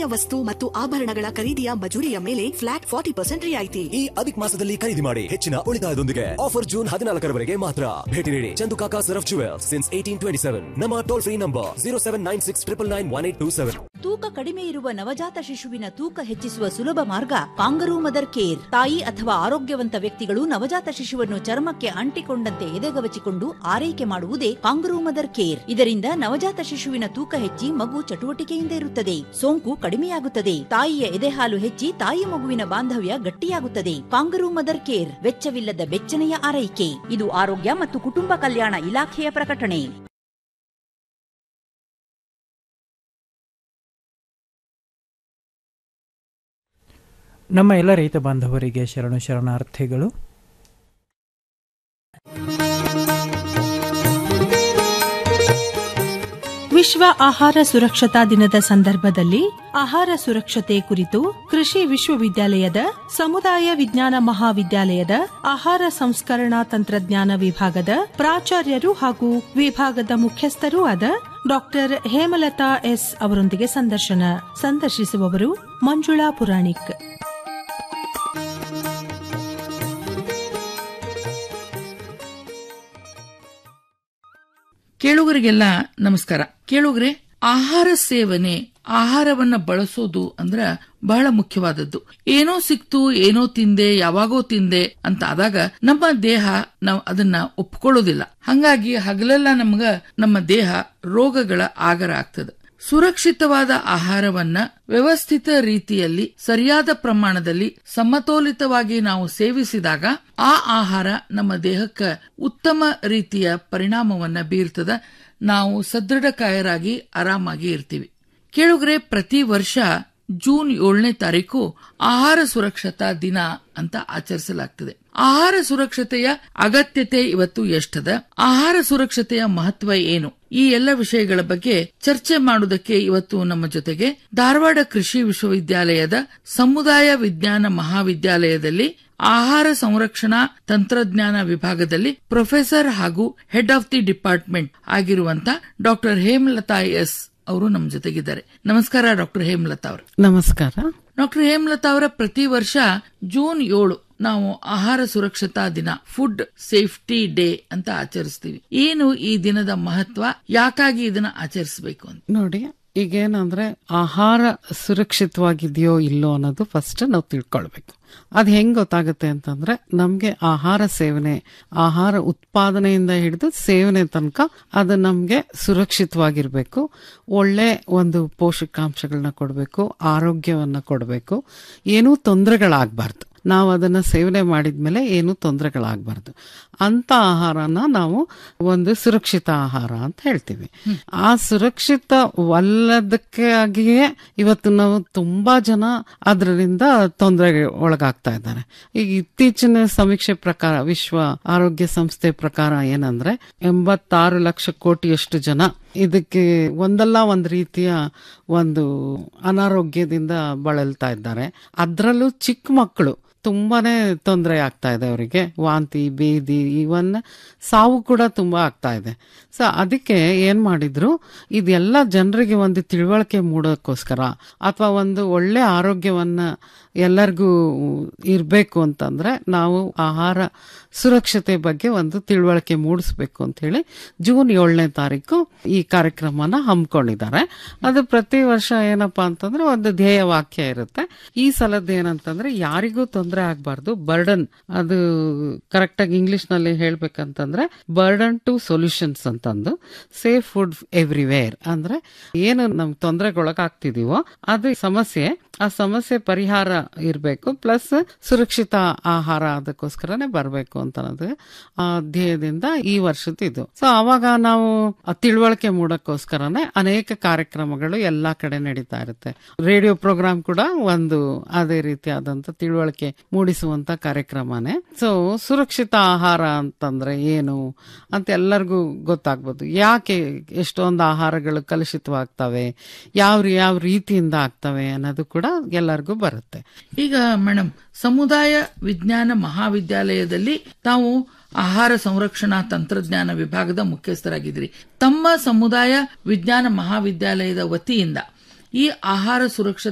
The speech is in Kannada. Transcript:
ಮನೆಯ ವಸ್ತು ಮತ್ತು ಆಭರಣಗಳ ಖರೀದಿಯ ಮಜೂರಿಯ ಮೇಲೆ ಫ್ಲಾಟ್ ಫಾರ್ಟಿ ಪರ್ಸೆಂಟ್ ರಿಯಾಯಿತಿ ಈ ಅಧಿಕ ಮಾಸದಲ್ಲಿ ಖರೀದಿ ಮಾಡಿ ಹೆಚ್ಚಿನ ಉಳಿತಾಯದೊಂದಿಗೆ ಆಫರ್ ಜೂನ್ ಹದಿನಾಲ್ಕರವರೆಗೆ ಮಾತ್ರ ಭೇಟಿ ನೀಡಿ Chandu Kaka Saraf jewels since eighteen twenty seven ನಮ್ಮ toll free number zero seven nine six triple nine one eight two seven ತೂಕ ಕಡಿಮೆ ಇರುವ ನವಜಾತ ಶಿಶುವಿನ ತೂಕ ಹೆಚ್ಚಿಸುವ ಸುಲಭ ಮಾರ್ಗ ಕಾಂಗರೂ ಮದರ್ ಕೇರ್ ತಾಯಿ ಅಥವಾ ಆರೋಗ್ಯವಂತ ವ್ಯಕ್ತಿಗಳು ನವಜಾತ ಶಿಶುವನ್ನು ಚರ್ಮಕ್ಕೆ ಅಂಟಿಕೊಂಡಂತೆ ಎದೆಗವಚಿಕೊಂಡು ಆರೈಕೆ ಮಾಡುವುದೇ ಕಾಂಗರೂ ಮದರ್ ಕೇರ್ ಇದರಿಂದ ನವಜಾತ ಶಿಶುವಿನ ತೂಕ ಹೆಚ್ಚಿ ಮಗು ಚಟುವಟಿಕೆಯಿಂದ ಇರುತ್ತದೆ ಸೋಂಕು ಕಡಿಮೆಯಾಗುತ್ತದೆ ತಾಯಿಯ ಎದೆಹಾಲು ಹೆಚ್ಚಿ ತಾಯಿ ಮಗುವಿನ ಬಾಂಧವ್ಯ ಗಟ್ಟಿಯಾಗುತ್ತದೆ ಕಾಂಗರೂ ಮದರ್ ಕೇರ್ ವೆಚ್ಚವಿಲ್ಲದ ಬೆಚ್ಚನೆಯ ಆರೈಕೆ ಇದು ಆರೋಗ್ಯ ಮತ್ತು ಕುಟುಂಬ ಕಲ್ಯಾಣ ಇಲಾಖೆಯ ಪ್ರಕಟಣೆ ನಮ್ಮ ಎಲ್ಲ ರೈತ ಬಾಂಧವರಿಗೆ ಶರಣು ಶರಣಾರ್ಥಿಗಳು ವಿಶ್ವ ಆಹಾರ ಸುರಕ್ಷತಾ ದಿನದ ಸಂದರ್ಭದಲ್ಲಿ ಆಹಾರ ಸುರಕ್ಷತೆ ಕುರಿತು ಕೃಷಿ ವಿಶ್ವವಿದ್ಯಾಲಯದ ಸಮುದಾಯ ವಿಜ್ಞಾನ ಮಹಾವಿದ್ಯಾಲಯದ ಆಹಾರ ಸಂಸ್ಕರಣಾ ತಂತ್ರಜ್ಞಾನ ವಿಭಾಗದ ಪ್ರಾಚಾರ್ಯರು ಹಾಗೂ ವಿಭಾಗದ ಮುಖ್ಯಸ್ಥರೂ ಆದ ಡಾಕ್ಟರ್ ಹೇಮಲತಾ ಎಸ್ ಅವರೊಂದಿಗೆ ಸಂದರ್ಶನ ಸಂದರ್ಶಿಸುವವರು ಮಂಜುಳಾ ಪುರಾಣಿಕ್ ಕೇಳುಗರಿಗೆಲ್ಲ ನಮಸ್ಕಾರ ಕೇಳುಗರೆ ಆಹಾರ ಸೇವನೆ ಆಹಾರವನ್ನ ಬಳಸೋದು ಅಂದ್ರ ಬಹಳ ಮುಖ್ಯವಾದದ್ದು ಏನೋ ಸಿಕ್ತು ಏನೋ ತಿಂದೆ ಯಾವಾಗೋ ತಿಂದೆ ಅಂತ ಆದಾಗ ನಮ್ಮ ದೇಹ ನಾವು ಅದನ್ನ ಒಪ್ಕೊಳ್ಳೋದಿಲ್ಲ ಹಂಗಾಗಿ ಹಗಲೆಲ್ಲ ನಮ್ಗ ನಮ್ಮ ದೇಹ ರೋಗಗಳ ಆಗರ ಆಗ್ತದೆ ಸುರಕ್ಷಿತವಾದ ಆಹಾರವನ್ನ ವ್ಯವಸ್ಥಿತ ರೀತಿಯಲ್ಲಿ ಸರಿಯಾದ ಪ್ರಮಾಣದಲ್ಲಿ ಸಮತೋಲಿತವಾಗಿ ನಾವು ಸೇವಿಸಿದಾಗ ಆ ಆಹಾರ ನಮ್ಮ ದೇಹಕ್ಕೆ ಉತ್ತಮ ರೀತಿಯ ಪರಿಣಾಮವನ್ನ ಬೀರ್ತದ ನಾವು ಸದೃಢಕಾಯರಾಗಿ ಆರಾಮಾಗಿ ಇರ್ತೀವಿ ಕೇಳುಗ್ರೆ ಪ್ರತಿ ವರ್ಷ ಜೂನ್ ಏಳನೇ ತಾರೀಕು ಆಹಾರ ಸುರಕ್ಷತಾ ದಿನ ಅಂತ ಆಚರಿಸಲಾಗ್ತದೆ ಆಹಾರ ಸುರಕ್ಷತೆಯ ಅಗತ್ಯತೆ ಇವತ್ತು ಎಷ್ಟದ ಆಹಾರ ಸುರಕ್ಷತೆಯ ಮಹತ್ವ ಏನು ಈ ಎಲ್ಲ ವಿಷಯಗಳ ಬಗ್ಗೆ ಚರ್ಚೆ ಮಾಡುವುದಕ್ಕೆ ಇವತ್ತು ನಮ್ಮ ಜೊತೆಗೆ ಧಾರವಾಡ ಕೃಷಿ ವಿಶ್ವವಿದ್ಯಾಲಯದ ಸಮುದಾಯ ವಿಜ್ಞಾನ ಮಹಾವಿದ್ಯಾಲಯದಲ್ಲಿ ಆಹಾರ ಸಂರಕ್ಷಣಾ ತಂತ್ರಜ್ಞಾನ ವಿಭಾಗದಲ್ಲಿ ಪ್ರೊಫೆಸರ್ ಹಾಗೂ ಹೆಡ್ ಆಫ್ ದಿ ಡಿಪಾರ್ಟ್ಮೆಂಟ್ ಆಗಿರುವಂತ ಡಾಕ್ಟರ್ ಹೇಮಲತಾ ಎಸ್ ಅವರು ನಮ್ಮ ಜೊತೆಗಿದ್ದಾರೆ ನಮಸ್ಕಾರ ಡಾಕ್ಟರ್ ಹೇಮಲತಾ ಅವರು ನಮಸ್ಕಾರ ಡಾಕ್ಟರ್ ಹೇಮಲತಾ ಅವರ ಪ್ರತಿ ವರ್ಷ ಜೂನ್ ಏಳು ನಾವು ಆಹಾರ ಸುರಕ್ಷತಾ ದಿನ ಫುಡ್ ಸೇಫ್ಟಿ ಡೇ ಅಂತ ಆಚರಿಸ್ತೀವಿ ಏನು ಈ ದಿನದ ಮಹತ್ವ ಯಾಕಾಗಿ ಇದನ್ನ ಆಚರಿಸಬೇಕು ಅಂತ ನೋಡಿ ಈಗೇನಂದ್ರೆ ಆಹಾರ ಸುರಕ್ಷಿತವಾಗಿದೆಯೋ ಇಲ್ಲೋ ಅನ್ನೋದು ಫಸ್ಟ್ ನಾವು ತಿಳ್ಕೊಳ್ಬೇಕು ಅದು ಹೆಂಗ್ ಗೊತ್ತಾಗುತ್ತೆ ಅಂತಂದ್ರೆ ನಮ್ಗೆ ಆಹಾರ ಸೇವನೆ ಆಹಾರ ಉತ್ಪಾದನೆಯಿಂದ ಹಿಡಿದು ಸೇವನೆ ತನಕ ಅದು ನಮ್ಗೆ ಸುರಕ್ಷಿತವಾಗಿರ್ಬೇಕು ಒಳ್ಳೆ ಒಂದು ಪೋಷಕಾಂಶಗಳನ್ನ ಕೊಡಬೇಕು ಆರೋಗ್ಯವನ್ನ ಕೊಡಬೇಕು ಏನೂ ತೊಂದರೆಗಳಾಗಬಾರ್ದು ನಾವು ಅದನ್ನ ಸೇವನೆ ಮಾಡಿದ್ಮೇಲೆ ಏನೂ ತೊಂದರೆಗಳಾಗಬಾರ್ದು ಅಂತ ಆಹಾರನ ನಾವು ಒಂದು ಸುರಕ್ಷಿತ ಆಹಾರ ಅಂತ ಹೇಳ್ತೀವಿ ಆ ಸುರಕ್ಷಿತವಲ್ಲದಕ್ಕಾಗಿಯೇ ಇವತ್ತು ನಾವು ತುಂಬಾ ಜನ ಅದರಿಂದ ತೊಂದರೆಗೆ ಒಳಗಾಗ್ತಾ ಇದ್ದಾರೆ ಈಗ ಇತ್ತೀಚಿನ ಸಮೀಕ್ಷೆ ಪ್ರಕಾರ ವಿಶ್ವ ಆರೋಗ್ಯ ಸಂಸ್ಥೆ ಪ್ರಕಾರ ಏನಂದ್ರೆ ಎಂಬತ್ತಾರು ಲಕ್ಷ ಕೋಟಿಯಷ್ಟು ಜನ ಇದಕ್ಕೆ ಒಂದಲ್ಲ ಒಂದು ರೀತಿಯ ಒಂದು ಅನಾರೋಗ್ಯದಿಂದ ಬಳಲ್ತಾ ಇದ್ದಾರೆ ಅದರಲ್ಲೂ ಚಿಕ್ಕ ಮಕ್ಕಳು ತುಂಬಾನೇ ತೊಂದರೆ ಆಗ್ತಾ ಇದೆ ಅವರಿಗೆ ವಾಂತಿ ಬೇದಿ ಇವನ್ ಸಾವು ಕೂಡ ತುಂಬಾ ಆಗ್ತಾ ಇದೆ ಸೊ ಅದಕ್ಕೆ ಏನ್ ಮಾಡಿದ್ರು ಇದೆಲ್ಲ ಜನರಿಗೆ ಒಂದು ತಿಳುವಳಿಕೆ ಮೂಡೋಕ್ಕೋಸ್ಕರ ಅಥವಾ ಒಂದು ಒಳ್ಳೆ ಆರೋಗ್ಯವನ್ನ ಎಲ್ಲರಿಗೂ ಇರಬೇಕು ಅಂತಂದ್ರೆ ನಾವು ಆಹಾರ ಸುರಕ್ಷತೆ ಬಗ್ಗೆ ಒಂದು ತಿಳುವಳಿಕೆ ಮೂಡಿಸ್ಬೇಕು ಅಂತ ಹೇಳಿ ಜೂನ್ ಏಳನೇ ತಾರೀಕು ಈ ಕಾರ್ಯಕ್ರಮನ ಹಮ್ಮಿಕೊಂಡಿದ್ದಾರೆ ಅದು ಪ್ರತಿ ವರ್ಷ ಏನಪ್ಪಾ ಅಂತಂದ್ರೆ ಒಂದು ಧ್ಯೇಯ ವಾಕ್ಯ ಇರುತ್ತೆ ಈ ಸಲದ ಏನಂತಂದ್ರೆ ಯಾರಿಗೂ ತೊಂದರೆ ಆಗ್ಬಾರ್ದು ಬರ್ಡನ್ ಅದು ಕರೆಕ್ಟ್ ಆಗಿ ಇಂಗ್ಲಿಷ್ ನಲ್ಲಿ ಹೇಳ್ಬೇಕಂತಂದ್ರೆ ಬರ್ಡನ್ ಟು ಸೊಲ್ಯೂಷನ್ಸ್ ಅಂತಂದು ಸೇಫ್ ಫುಡ್ ಎವ್ರಿವೇರ್ ಅಂದ್ರೆ ಏನು ನಮ್ ತೊಂದರೆಗೊಳಗಾಗ್ತಿದೀವೋ ಅದು ಸಮಸ್ಯೆ ಆ ಸಮಸ್ಯೆ ಪರಿಹಾರ ಇರಬೇಕು ಪ್ಲಸ್ ಸುರಕ್ಷಿತ ಆಹಾರ ಅದಕ್ಕೋಸ್ಕರನೇ ಬರಬೇಕು ಅಂತ ಅನ್ನೋದು ಆ ಧ್ಯೇಯದಿಂದ ಈ ವರ್ಷದ ಇದು ಸೊ ಅವಾಗ ನಾವು ಆ ತಿಳುವಳಿಕೆ ಮೂಡಕ್ಕೋಸ್ಕರನೇ ಅನೇಕ ಕಾರ್ಯಕ್ರಮಗಳು ಎಲ್ಲಾ ಕಡೆ ನಡೀತಾ ಇರುತ್ತೆ ರೇಡಿಯೋ ಪ್ರೋಗ್ರಾಮ್ ಕೂಡ ಒಂದು ಅದೇ ರೀತಿಯಾದಂತ ತಿಳುವಳಿಕೆ ಮೂಡಿಸುವಂತ ಕಾರ್ಯಕ್ರಮನೇ ಸೊ ಸುರಕ್ಷಿತ ಆಹಾರ ಅಂತಂದ್ರೆ ಏನು ಅಂತ ಎಲ್ಲರಿಗೂ ಗೊತ್ತಾಗ್ಬೋದು ಯಾಕೆ ಎಷ್ಟೊಂದು ಆಹಾರಗಳು ಕಲುಷಿತವಾಗ್ತವೆ ಯಾವ ಯಾವ ರೀತಿಯಿಂದ ಆಗ್ತವೆ ಅನ್ನೋದು ಕೂಡ ಎಲ್ಲರಿಗೂ ಬರುತ್ತೆ ಈಗ ಮೇಡಮ್ ಸಮುದಾಯ ವಿಜ್ಞಾನ ಮಹಾವಿದ್ಯಾಲಯದಲ್ಲಿ ತಾವು ಆಹಾರ ಸಂರಕ್ಷಣಾ ತಂತ್ರಜ್ಞಾನ ವಿಭಾಗದ ಮುಖ್ಯಸ್ಥರಾಗಿದ್ದೀರಿ ತಮ್ಮ ಸಮುದಾಯ ವಿಜ್ಞಾನ ಮಹಾವಿದ್ಯಾಲಯದ ವತಿಯಿಂದ ಈ ಆಹಾರ ಸುರಕ್ಷತೆ